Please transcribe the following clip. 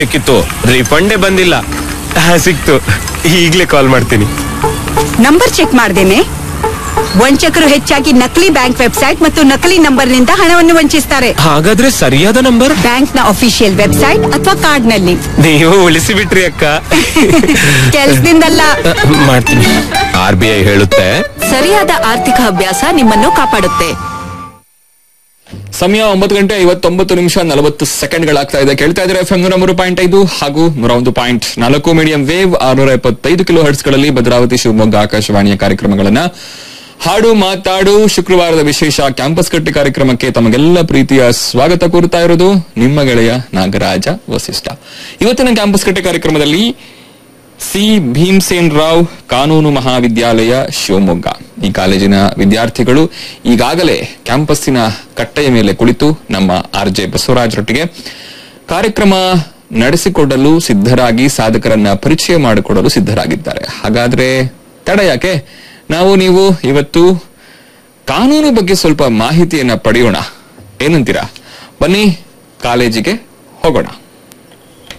ಬೇಕಿತ್ತು ರಿಫಂಡೇ ಬಂದಿಲ್ಲ ಆ, ಸಿಕ್ತು ಈಗ್ಲೇ ಕಾಲ್ ಮಾಡ್ತೀನಿ ನಂಬರ್ ಚೆಕ್ ಮಾಡ್ದೇನೆ ವಂಚಕರು ಹೆಚ್ಚಾಗಿ ನಕಲಿ ಬ್ಯಾಂಕ್ ವೆಬ್ಸೈಟ್ ಮತ್ತು ನಕಲಿ ನಂಬರ್ನಿಂದ ಹಣವನ್ನು ವಂಚಿಸ್ತಾರೆ ಹಾಗಾದ್ರೆ ಸರಿಯಾದ ನಂಬರ್ ಬ್ಯಾಂಕ್ನ ಅಫಿಷಿಯಲ್ ವೆಬ್ಸೈಟ್ ಅಥವಾ ಕಾರ್ಡ್ನಲ್ಲಿ ನೀವು ಉಳಿಸಿ ಬಿಟ್ರಿ ಅಕ್ಕ ಕೆಲ್ಸದಿಂದಲ್ಲ ಆ, ಮಾಡ್ತೀನಿ ಆರ್ ಬಿ ಐ ಹೇಳುತ್ತೆ ಸರಿಯಾದ ಆರ್ಥಿಕ ಅಭ್ಯಾಸ ನಿಮ್ಮನ್ನು ಕಾಪಾಡುತ್ತೆ ಸಮಯ ಒಂಬತ್ತು ಗಂಟೆ ಐವತ್ತೊಂಬತ್ತು ನಿಮಿಷ ನಲವತ್ತು ಸೆಕೆಂಡ್ಗಳಾಗ್ತಾ ಇದೆ ಕೇಳ್ತಾ ಇದ್ರೆ ಎಫ್ ನೂರ ಮೂರು ಪಾಯಿಂಟ್ ಐದು ಹಾಗೂ ನೂರ ಒಂದು ಪಾಯಿಂಟ್ ನಾಲ್ಕು ಮೀಡಿಯಂ ವೇವ್ ಆರ್ನೂರ ಎಪ್ಪತ್ತೈದು ಕಿಲೋ ಹರ್ಟ್ಸ್ಗಳಲ್ಲಿ ಭದ್ರಾವತಿ ಶಿವಮೊಗ್ಗ ಆಕಾಶವಾಣಿಯ ಕಾರ್ಯಕ್ರಮಗಳನ್ನ ಹಾಡು ಮಾತಾಡು ಶುಕ್ರವಾರದ ವಿಶೇಷ ಕ್ಯಾಂಪಸ್ ಕಟ್ಟಿ ಕಾರ್ಯಕ್ರಮಕ್ಕೆ ತಮಗೆಲ್ಲ ಪ್ರೀತಿಯ ಸ್ವಾಗತ ಕೋರುತ್ತಾ ಇರೋದು ನಿಮ್ಮ ಗೆಳೆಯ ನಾಗರಾಜ ವಸಿಷ್ಠ ಇವತ್ತಿನ ಕ್ಯಾಂಪಸ್ ಕಟ್ಟಿ ಕಾರ್ಯಕ್ರಮದಲ್ಲಿ ಸಿ ಭೀಮ್ಸೇನ್ ರಾವ್ ಕಾನೂನು ಮಹಾವಿದ್ಯಾಲಯ ಶಿವಮೊಗ್ಗ ಈ ಕಾಲೇಜಿನ ವಿದ್ಯಾರ್ಥಿಗಳು ಈಗಾಗಲೇ ಕ್ಯಾಂಪಸ್ಸಿನ ಕಟ್ಟೆಯ ಮೇಲೆ ಕುಳಿತು ನಮ್ಮ ಆರ್ ಜೆ ಬಸವರಾಜರೊಟ್ಟಿಗೆ ಕಾರ್ಯಕ್ರಮ ನಡೆಸಿಕೊಡಲು ಸಿದ್ಧರಾಗಿ ಸಾಧಕರನ್ನ ಪರಿಚಯ ಮಾಡಿಕೊಡಲು ಸಿದ್ಧರಾಗಿದ್ದಾರೆ ಹಾಗಾದ್ರೆ ತಡ ಯಾಕೆ ನಾವು ನೀವು ಇವತ್ತು ಕಾನೂನು ಬಗ್ಗೆ ಸ್ವಲ್ಪ ಮಾಹಿತಿಯನ್ನ ಪಡೆಯೋಣ ಏನಂತೀರಾ ಬನ್ನಿ ಕಾಲೇಜಿಗೆ ಹೋಗೋಣ